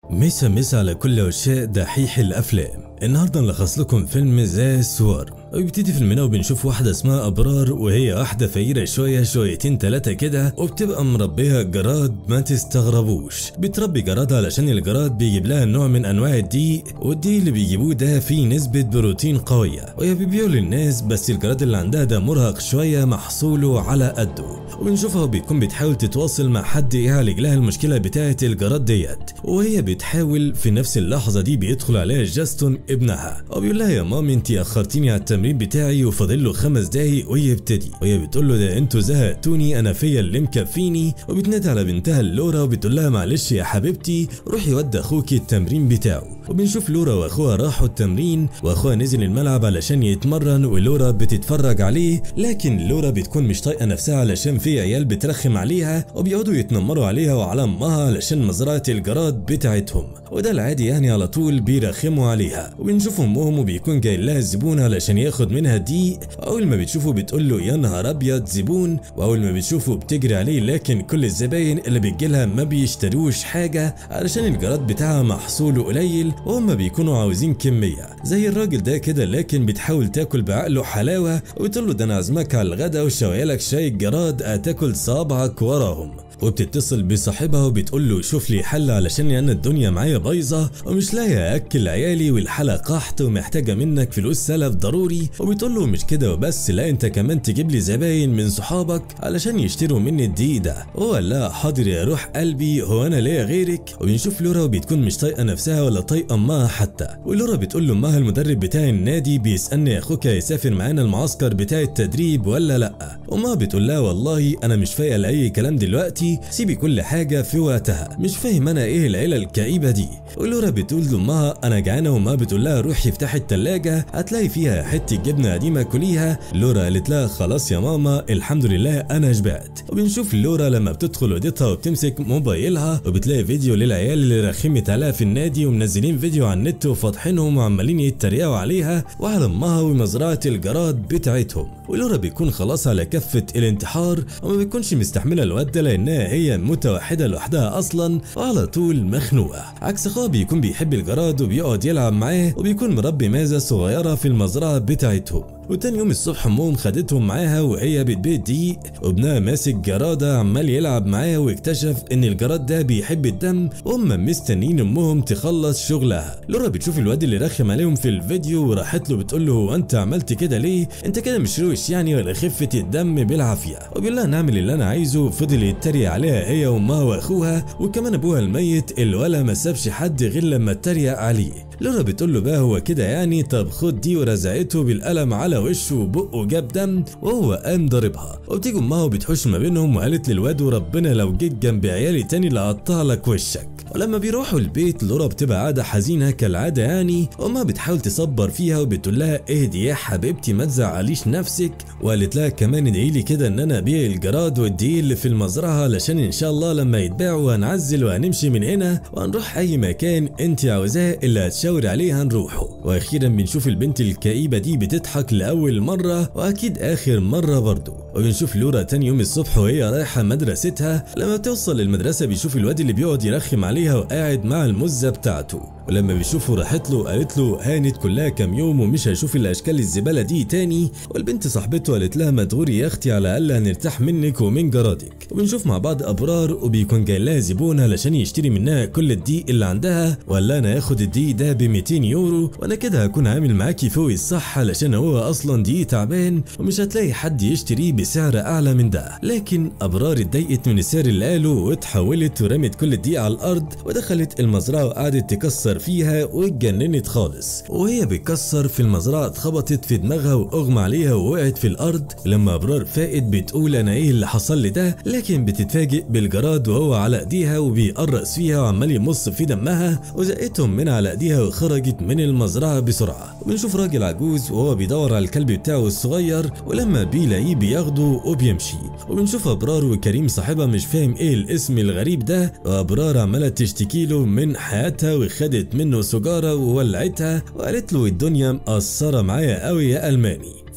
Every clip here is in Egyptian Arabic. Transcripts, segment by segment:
مسا مسا على كل عشاق دحيح الافلام النهارده نلخص لكم فيلم ذا سوار وبيبتدي فيلمنا وبنشوف واحدة اسمها أبرار وهي واحدة فقيرة شوية شويتين تلاتة كده وبتبقى مربيها جراد ما تستغربوش بتربي جراد علشان الجراد بيجيب لها نوع من أنواع الدقيق والدقيق اللي بيجيبوه ده فيه نسبة بروتين قوية وهي بيبيعوا للناس بس الجراد اللي عندها ده مرهق شوية محصوله على قده وبنشوفها بيكون بتحاول تتواصل مع حد يعالج لها المشكلة بتاعة الجراد ديت وهي بتحاول في نفس اللحظة دي بيدخل عليها جاستون ابنها وبيقول لها يا مامي انت أخرتيني على التمرين بتاعي وفاضل له خمس دقايق ويبتدي وهي بتقول له ده انتوا زهقتوني انا فيا اللي مكفيني وبتنادي على بنتها اللورا وبتقول لها معلش يا حبيبتي روحي ودي اخوكي التمرين بتاعه وبنشوف لورا واخوها راحوا التمرين واخوها نزل الملعب علشان يتمرن ولورا بتتفرج عليه لكن لورا بتكون مش طايقه نفسها علشان في عيال بترخم عليها وبيقعدوا يتنمروا عليها وعلى امها علشان مزرعه الجراد بتاعتهم وده العادي يعني على طول بيرخموا عليها وبنشوف امهم وبيكون جاي لها الزبون علشان ياخد منها دقيق اول ما بتشوفه بتقول له يا نهار ابيض زبون واول ما بتشوفه بتجري عليه لكن كل الزباين اللي بتجيلها ما بيشتروش حاجه علشان الجراد بتاعها محصوله قليل وهم بيكونوا عاوزين كميه زي الراجل ده كده لكن بتحاول تاكل بعقله حلاوه وتقول له ده انا عازمك على الغدا وشويلك شاي الجراد هتاكل صابعك وراهم وبتتصل بصاحبها وبتقول له شوف لي حل علشان انا الدنيا معايا بايظه ومش لاقي اكل عيالي والحاله قحط ومحتاجه منك فلوس سلف ضروري وبتقول له مش كده وبس لا انت كمان تجيب لي زباين من صحابك علشان يشتروا مني الدقيق ده هو قال لها حاضر يا روح قلبي هو انا ليا غيرك وبنشوف لورا وبتكون مش طايقه نفسها ولا طايقه امها حتى ولورا بتقول له امها المدرب بتاع النادي بيسالني اخوك هيسافر معانا المعسكر بتاع التدريب ولا لا امها بتقول لها والله انا مش فايقه لاي كلام دلوقتي سيبي كل حاجة في وقتها مش فاهم أنا إيه العيلة الكئيبة دي ولورا بتقول لأمها أنا جعانة وما بتقول لها روحي افتحي التلاجة هتلاقي فيها حتة جبنة قديمة كليها لورا قالت لها خلاص يا ماما الحمد لله أنا شبعت وبنشوف لورا لما بتدخل أوضتها وبتمسك موبايلها وبتلاقي فيديو للعيال اللي رخمت عليها في النادي ومنزلين فيديو على النت وفاتحينهم وعمالين يتريقوا عليها وعلى أمها ومزرعة الجراد بتاعتهم ولورا بيكون خلاص على كفة الانتحار وما بيكونش مستحملة الواد ده لأنها هي متوحدة لوحدها أصلا وعلى طول مخنوقة عكس أخوها بيكون بيحب الجراد وبيقعد يلعب معاه وبيكون مربي مازة صغيرة في المزرعة بتاعتهم وتاني يوم الصبح امهم خدتهم معاها وهي بتبيع دقيق وابنها ماسك جرادة عمال يلعب معاها واكتشف ان الجراد ده بيحب الدم وهم مستنيين امهم تخلص شغلها لورا بتشوف الواد اللي رخم عليهم في الفيديو وراحت له بتقول له هو انت عملت كده ليه انت كده مش روش يعني ولا خفة الدم بالعافية وبيقول لها نعمل اللي انا عايزه فضل يتريق عليها هي وامها واخوها وكمان ابوها الميت الولا ما سابش حد غير لما اتريق عليه لورا بتقول له بقى هو كده يعني طب خد دي ورزعته بالقلم على وشه وبقه جاب دم وهو قام ضاربها وبتيجي امها وبتحوش ما بينهم وقالت للواد وربنا لو جيت جنب عيالي تاني لقطع لك وشك ولما بيروحوا البيت لورا بتبقى قاعده حزينه كالعاده يعني امها بتحاول تصبر فيها وبتقول لها اهدي يا حبيبتي ما تزعليش نفسك وقالت لها كمان ادعي لي كده ان انا ابيع الجراد والدقيق اللي في المزرعه علشان ان شاء الله لما يتباعوا هنعزل وهنمشي من هنا وهنروح اي مكان انت عاوزاه اللي هتشاور عليه هنروحه واخيرا بنشوف البنت الكئيبه دي بتضحك لاول مره واكيد اخر مره برضه وبنشوف لورا تاني يوم الصبح وهي رايحه مدرستها لما بتوصل للمدرسه بيشوف الواد اللي بيقعد يرخم عليها وقاعد مع المزه بتاعته ولما بيشوفه راحت له قالت له هانت كلها كام يوم ومش هشوف الاشكال الزباله دي تاني والبنت صاحبته قالت لها ما تغوري يا اختي على الاقل هنرتاح منك ومن جرادك وبنشوف مع بعض ابرار وبيكون جاي لها زبون علشان يشتري منها كل الدقيق اللي عندها وقال لها انا هاخد الدقيق ده ب 200 يورو وانا كده هكون عامل معاكي فوق الصح علشان هو اصلا دقيق تعبان ومش هتلاقي حد يشتريه بسعر اعلى من ده لكن ابرار اتضايقت من السعر اللي قاله واتحولت ورمت كل الدقيق على الارض ودخلت المزرعه وقعدت تكسر فيها واتجننت خالص وهي بتكسر في المزرعه اتخبطت في دماغها واغمى عليها ووقعت في الارض لما ابرار فائت بتقول انا ايه اللي حصل لي ده لكن بتتفاجئ بالجراد وهو على ايديها وبيقرص فيها وعمال يمص في دمها وزقتهم من على ايديها وخرجت من المزرعه بسرعه وبنشوف راجل عجوز وهو بيدور على الكلب بتاعه الصغير ولما بيلاقيه بياخده وبيمشي وبنشوف ابرار وكريم صاحبها مش فاهم ايه الاسم الغريب ده وابرار عماله تشتكي له من حياتها وخدت منه سجاره وولعتها وقالت له الدنيا مقصره معايا قوي يا الماني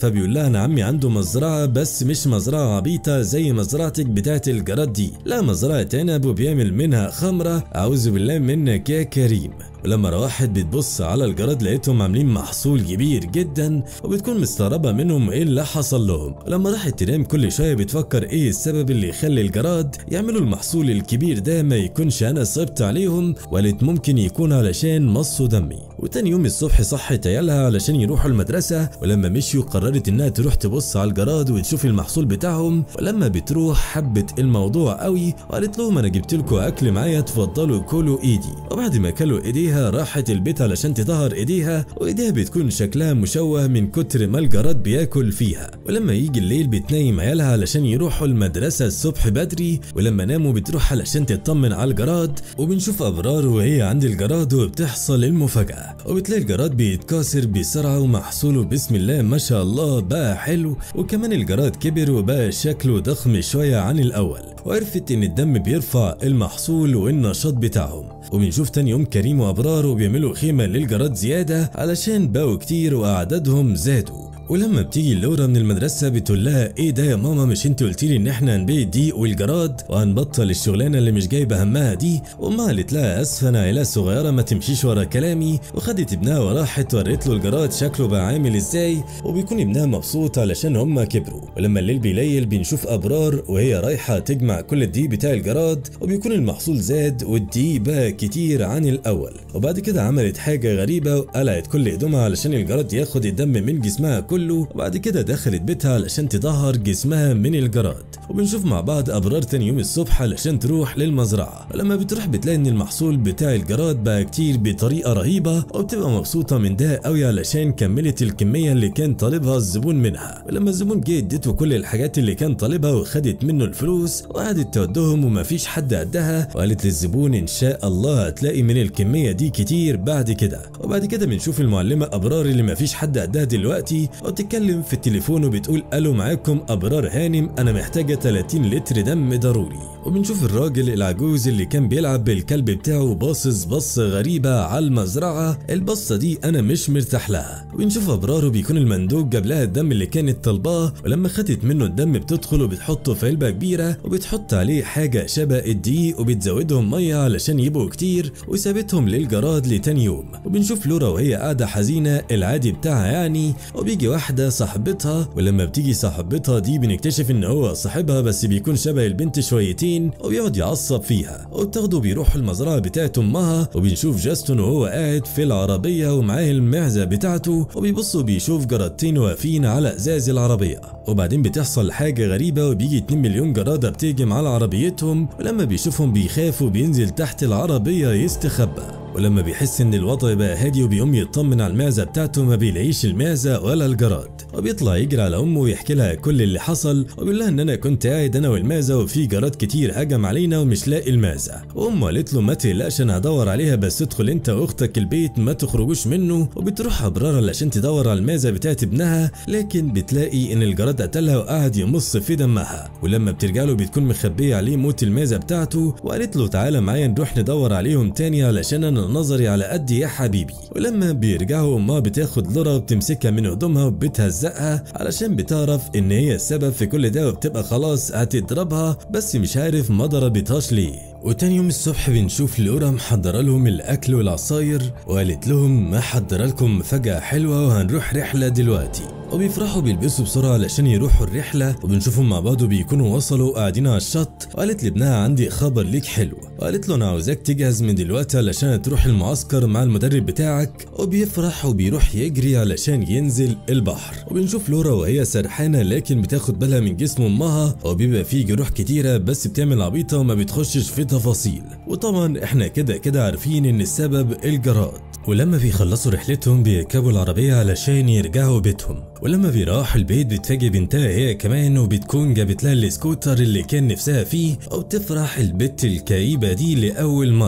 فبيقول لها انا عمي عنده مزرعه بس مش مزرعه عبيطه زي مزرعتك بتاعت الجراد دي لا مزرعه عنب وبيعمل منها خمره اعوذ بالله منك يا كريم ولما روحت بتبص على الجراد لقيتهم عاملين محصول كبير جدا وبتكون مستغربه منهم ايه اللي حصل لهم ولما راحت تنام كل شويه بتفكر ايه السبب اللي يخلي الجراد يعملوا المحصول الكبير ده ما يكونش انا صبت عليهم وقالت ممكن يكون علشان مصوا دمي وتاني يوم الصبح صحت عيالها علشان يروحوا المدرسه ولما مشيوا قررت انها تروح تبص على الجراد وتشوف المحصول بتاعهم ولما بتروح حبت الموضوع قوي وقالت لهم انا جبت لكم اكل معايا تفضلوا كلوا ايدي وبعد ما كلوا ايديها راحت البيت علشان تطهر ايديها وايديها بتكون شكلها مشوه من كتر ما الجراد بياكل فيها ولما يجي الليل بتنيم عيالها علشان يروحوا المدرسه الصبح بدري ولما ناموا بتروح علشان تطمن على الجراد وبنشوف ابرار وهي عند الجراد وبتحصل المفاجاه وبتلاقي الجراد بيتكاثر بسرعه ومحصوله بسم الله ما شاء الله بقى حلو وكمان الجراد كبر وبقى شكله ضخم شويه عن الاول وعرفت ان الدم بيرفع المحصول والنشاط بتاعهم وبنشوف تاني يوم كريم وابرار وبيعملوا خيمه للجراد زياده علشان بقوا كتير واعدادهم زادوا ولما بتيجي لورا من المدرسة بتقول لها ايه ده يا ماما مش انت قلتي لي ان احنا هنبيع الدقيق والجراد وهنبطل الشغلانة اللي مش جايبة همها دي وامها قالت لها اسفة انا عيلة صغيرة ما تمشيش ورا كلامي وخدت ابنها وراحت وريت له الجراد شكله بقى عامل ازاي وبيكون ابنها مبسوط علشان هما كبروا ولما الليل بيليل بنشوف ابرار وهي رايحة تجمع كل الدقيق بتاع الجراد وبيكون المحصول زاد والدقيق بقى كتير عن الاول وبعد كده عملت حاجة غريبة وقلعت كل هدومها علشان الجراد ياخد الدم من جسمها كله وبعد كده دخلت بيتها علشان تطهر جسمها من الجراد وبنشوف مع بعض ابرار تاني يوم الصبح علشان تروح للمزرعه ولما بتروح بتلاقي ان المحصول بتاع الجراد بقى كتير بطريقه رهيبه وبتبقى مبسوطه من ده قوي علشان كملت الكميه اللي كان طالبها الزبون منها ولما الزبون جه اديته كل الحاجات اللي كان طالبها وخدت منه الفلوس وقعدت تودهم ومفيش حد قدها وقالت للزبون ان شاء الله هتلاقي من الكميه دي كتير بعد كده وبعد كده بنشوف المعلمه ابرار اللي مفيش حد قدها دلوقتي وبتتكلم في التليفون وبتقول الو معاكم ابرار هانم انا محتاجه 30 لتر دم ضروري وبنشوف الراجل العجوز اللي كان بيلعب بالكلب بتاعه باصص بصة غريبة على المزرعة البصة دي أنا مش مرتاح لها وبنشوف أبرار وبيكون المندوب جاب لها الدم اللي كانت طالباه ولما خدت منه الدم بتدخل وبتحطه في علبة كبيرة وبتحط عليه حاجة شبه الدقيق وبتزودهم مية علشان يبقوا كتير وسابتهم للجراد لتاني يوم وبنشوف لورا وهي قاعدة حزينة العادي بتاعها يعني وبيجي واحدة صاحبتها ولما بتيجي صاحبتها دي بنكتشف ان هو صاحبها بس بيكون شبه البنت شويتين وبيقعد يعصب فيها وبتاخده بيروح المزرعة بتاعت امها وبنشوف جاستون وهو قاعد في العربية ومعاه المعزة بتاعته وبيبص وبيشوف جرادتين واقفين على ازاز العربية وبعدين بتحصل حاجة غريبة وبيجي 2 مليون جرادة بتهجم على عربيتهم ولما بيشوفهم بيخاف وبينزل تحت العربية يستخبى ولما بيحس ان الوضع بقى هادي وبيقوم يطمن على المعزه بتاعته ما بيلاقيش المعزه ولا الجراد وبيطلع يجري على امه ويحكي لها كل اللي حصل وبيقول لها ان انا كنت قاعد انا والمعزه وفي جراد كتير هجم علينا ومش لاقي المعزه وامه قالت له ما تقلقش انا هدور عليها بس ادخل انت واختك البيت ما تخرجوش منه وبتروح ابرار علشان تدور على المعزه بتاعت ابنها لكن بتلاقي ان الجراد قتلها وقعد يمص في دمها ولما بترجع له بتكون مخبيه عليه موت المعزه بتاعته وقالت له تعالى معايا نروح ندور عليهم تاني علشان انا نظري على قد يا حبيبي ولما بيرجعوا امها بتاخد لورا وبتمسكها من هدومها وبتهزقها علشان بتعرف ان هي السبب في كل ده وبتبقى خلاص هتضربها بس مش عارف ما ضربتهاش ليه وتاني يوم الصبح بنشوف لورا محضرة لهم الأكل والعصاير وقالت لهم محضرة لكم مفاجأة حلوة وهنروح رحلة دلوقتي وبيفرحوا بيلبسوا بسرعة علشان يروحوا الرحلة وبنشوفهم مع بعض وبيكونوا وصلوا قاعدين على الشط وقالت لابنها عندي خبر ليك حلو وقالت له أنا عاوزاك تجهز من دلوقتي علشان تروح المعسكر مع المدرب بتاعك وبيفرح وبيروح يجري علشان ينزل البحر وبنشوف لورا وهي سرحانة لكن بتاخد بالها من جسم أمها وبيبقى فيه جروح كتيرة بس بتعمل عبيطة وما بتخشش في تفاصيل وطبعا احنا كده كده عارفين ان السبب الجراد ولما بيخلصوا رحلتهم بيركبوا العربية علشان يرجعوا بيتهم ولما بيروحوا البيت بتفاجئ بنتها هي كمان وبتكون جابت لها السكوتر اللي كان نفسها فيه وبتفرح البت الكئيبة دي لأول مرة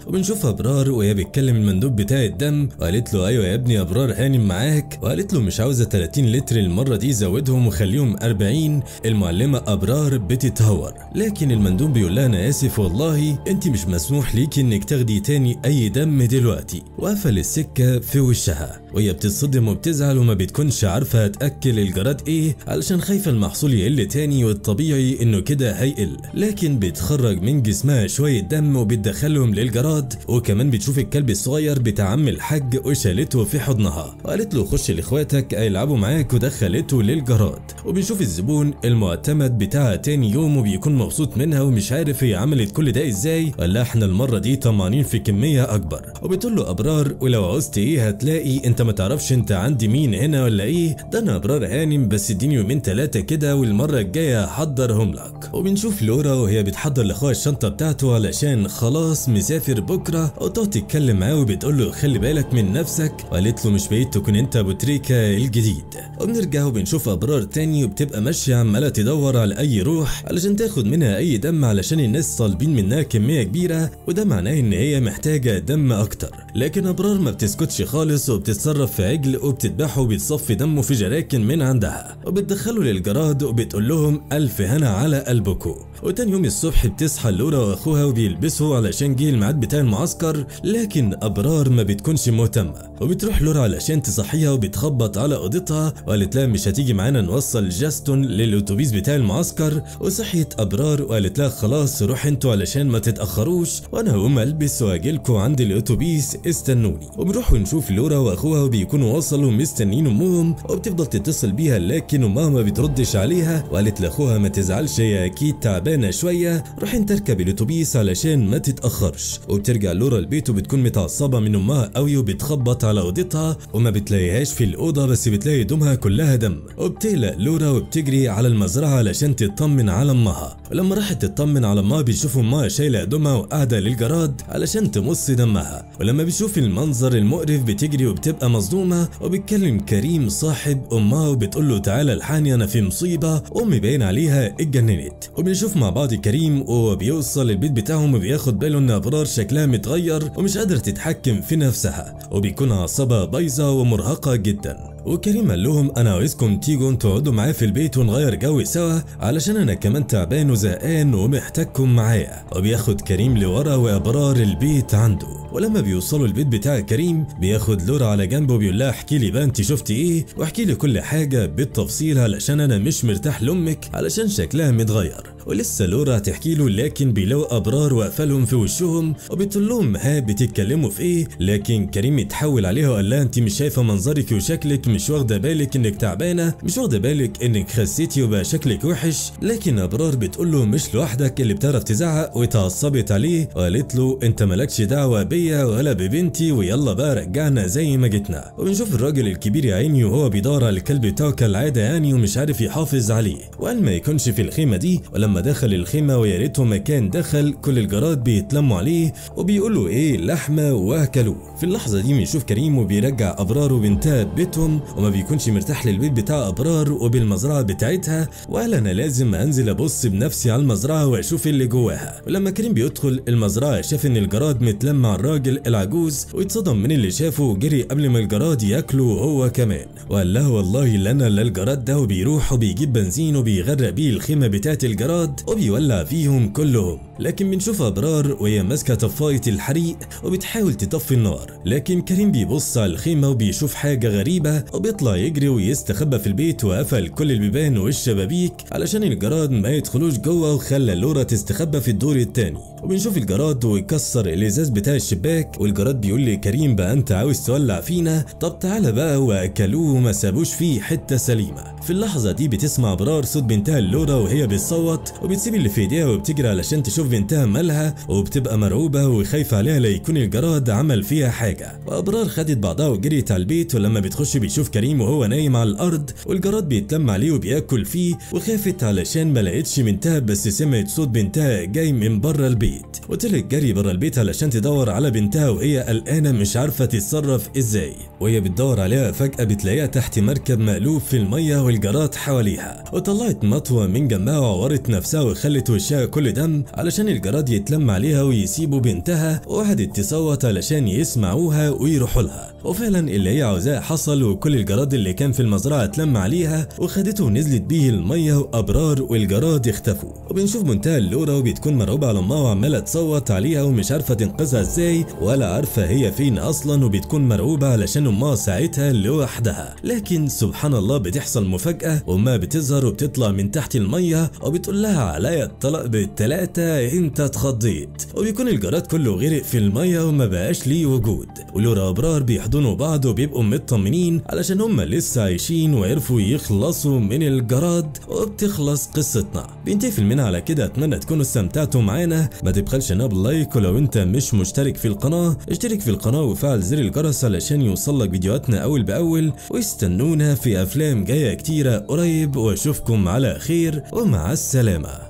وبنشوف ابرار وهي بتكلم المندوب بتاع الدم وقالت له ايوه يا ابني ابرار هانم معاك وقالت له مش عاوزه 30 لتر المره دي زودهم وخليهم 40 المعلمه ابرار بتتهور لكن المندوب بيقول لها انا اسف والله انت مش مسموح ليكي انك تاخدي تاني اي دم دلوقتي وقفل السكه في وشها وهي بتتصدم وبتزعل وما بتكونش عارفه تاكل الجراد ايه علشان خايفه المحصول يقل تاني والطبيعي انه كده هيقل لكن بتخرج من جسمها شويه دم وبتدخلهم للجراد وكمان بتشوف الكلب الصغير بتاع عم الحاج وشالته في حضنها وقالت له خش لاخواتك هيلعبوا معاك ودخلته للجراد وبنشوف الزبون المعتمد بتاعها تاني يوم وبيكون مبسوط منها ومش عارف هي عملت كل ده ازاي قال لها احنا المره دي طمعانين في كميه اكبر وبتقول له ابرار ولو عوزت ايه هتلاقي انت ما تعرفش انت عندي مين هنا ولا ايه ده انا ابرار هانم بس اديني يومين ثلاثه كده والمره الجايه هحضرهم لك وبنشوف لورا وهي بتحضر لاخوها الشنطه بتاعته علشان خلاص مسافر بكره وتقعد تتكلم معاه وبتقول له خلي بالك من نفسك وقالت له مش بعيد تكون انت ابو تريكه الجديد وبنرجع وبنشوف ابرار تاني وبتبقى ماشيه عماله تدور على اي روح علشان تاخد منها اي دم علشان الناس طالبين منها كميه كبيره وده معناه ان هي محتاجه دم اكتر لكن ابرار ما بتسكتش خالص وبتتصرف في عجل وبتذبحه وبتصفي دمه في جراكن من عندها وبتدخله للجراد وبتقول لهم الف هنا على قلبكم وتاني يوم الصبح بتصحى لورا واخوها وبيلبسوا علشان جه الميعاد بتاع المعسكر لكن ابرار ما بتكونش مهتمه وبتروح لورا علشان تصحيها وبتخبط على اوضتها وقالت لها مش هتيجي معانا نوصل جاستون للاتوبيس بتاع المعسكر وصحيت ابرار وقالت لها خلاص روح انتوا علشان ما تتاخروش وانا هقوم البس واجيلكوا عند الاتوبيس استنوني وبنروح ونشوف لورا واخوها وبيكونوا وصلوا مستنيين امهم وبتفضل تتصل بيها لكن امها ما بتردش عليها وقالت لاخوها ما تزعلش هي اكيد تعبانه شويه روح انت اركب الاتوبيس علشان ما تتاخرش وبترجع لورا البيت وبتكون متعصبه من امها قوي وبتخبط على اوضتها وما بتلاقيهاش في الاوضه بس بتلاقي هدومها كلها دم وبتقلق لورا وبتجري على المزرعه علشان تطمن على امها ولما راحت تطمن على امها بيشوفوا امها شايله هدومها وقاعده للجراد علشان تمص دمها ولما بتشوف المنظر المقرف بتجري وبتبقى مصدومه وبتكلم كريم صاحب امها وبتقول له تعالى الحقني انا في مصيبه امي باين عليها اتجننت وبنشوف مع بعض كريم وهو بيوصل البيت بتاعهم وبياخد باله ان ابرار شكلها متغير ومش قادره تتحكم في نفسها وبيكون اعصابها بايظه ومرهقه جدا وكريم قال لهم انا عاوزكم تيجوا تقعدوا معايا في البيت ونغير جو سوا علشان انا كمان تعبان وزهقان ومحتاجكم معايا وبياخد كريم لورا وابرار البيت عنده ولما بيوصلوا البيت بتاع كريم بياخد لورا على جنبه وبيقول لها احكي لي بقى انت شفتي ايه واحكي لي كل حاجه بالتفصيل علشان انا مش مرتاح لامك علشان شكلها متغير ولسه لورا هتحكي له لكن بيلاقوا ابرار واقفلهم في وشهم وبتقول لهم ها بتتكلموا في ايه لكن كريم اتحول عليها وقال لها انت مش شايفه منظرك وشكلك مش واخده بالك انك تعبانه مش واخده بالك انك خسيتي وبقى شكلك وحش لكن ابرار بتقول له مش لوحدك اللي بتعرف تزعق واتعصبت عليه وقالت له انت مالكش دعوه بيا ولا ببنتي ويلا بقى رجعنا زي ما جيتنا وبنشوف الراجل الكبير يا عيني وهو بيدور على الكلب بتاعه كالعاده يعني ومش عارف يحافظ عليه وقال ما يكونش في الخيمه دي ولما دخل الخيمه ويا ريته ما كان دخل كل الجراد بيتلموا عليه وبيقولوا ايه لحمه واكلوه في اللحظه دي بنشوف كريم وبيرجع ابرار وبنتها بيتهم وما بيكونش مرتاح للبيت بتاع ابرار وبالمزرعه بتاعتها وقال انا لازم انزل ابص بنفسي على المزرعه واشوف اللي جواها ولما كريم بيدخل المزرعه شاف ان الجراد متلم مع الراجل العجوز واتصدم من اللي شافه وجري قبل ما الجراد ياكله هو كمان وقال لها والله اللي انا لا الجراد ده وبيروح وبيجيب بنزين وبيغرق بيه الخيمه بتاعت الجراد وبيولع فيهم كلهم لكن بنشوف ابرار وهي ماسكه طفايه الحريق وبتحاول تطفي النار لكن كريم بيبص على الخيمه وبيشوف حاجه غريبه وبيطلع يجري ويستخبى في البيت وقفل كل البيبان والشبابيك علشان الجراد ما يدخلوش جوه وخلى لورا تستخبى في الدور التاني وبنشوف الجراد ويكسر الازاز بتاع الشباك والجراد بيقول لكريم بقى انت عاوز تولع فينا طب تعالى بقى واكلوه وما سابوش فيه حته سليمه في اللحظه دي بتسمع ابرار صوت بنتها لورا وهي بتصوت وبتسيب اللي في ايديها وبتجري علشان تشوف بنتها مالها وبتبقى مرعوبه وخايفه عليها لا يكون الجراد عمل فيها حاجة وأبرار خدت بعضها وجريت على البيت ولما بتخش بيشوف كريم وهو نايم على الأرض والجراد بيتلم عليه وبياكل فيه وخافت علشان ما لقتش بنتها بس سمعت صوت بنتها جاي من بره البيت وطلعت جري بره البيت علشان تدور على بنتها وهي قلقانة مش عارفة تتصرف ازاي وهي بتدور عليها فجأة بتلاقيها تحت مركب مقلوب في المية والجراد حواليها وطلعت مطوة من جنبها وعورت نفسها وخلت وشها كل دم علشان الجراد يتلم عليها ويسيبوا بنتها وقعدت تصوت علشان يسمعوها ويروحوا لها وفعلا اللي هي عاوزاه حصل وكل الجراد اللي كان في المزرعة اتلم عليها وخدته ونزلت بيه المية وأبرار والجراد اختفوا وبنشوف منتهى اللورة وبتكون مرعوبة على أمها وعمالة تصوت عليها ومش عارفة تنقذها ازاي ولا عارفة هي فين أصلا وبتكون مرعوبة علشان أمها ساعتها لوحدها لكن سبحان الله بتحصل مفاجأة وأمها بتظهر وبتطلع من تحت المية وبتقول لها عليا الطلاق بالتلاتة انت اتخضيت وبيكون الجراد كله غرق في المية وما بقاش ليه وجود ولورا أبرار بيحضنوا بعض وبيبقوا مطمنين علشان هما لسه عايشين وعرفوا يخلصوا من الجراد وبتخلص قصتنا بينتهي فيلمنا على كده اتمنى تكونوا استمتعتوا معانا ما تبخلش انا باللايك ولو انت مش مشترك في القناة اشترك في القناة وفعل زر الجرس علشان يوصلك فيديوهاتنا اول باول واستنونا في افلام جاية كتيرة قريب واشوفكم على خير ومع السلامة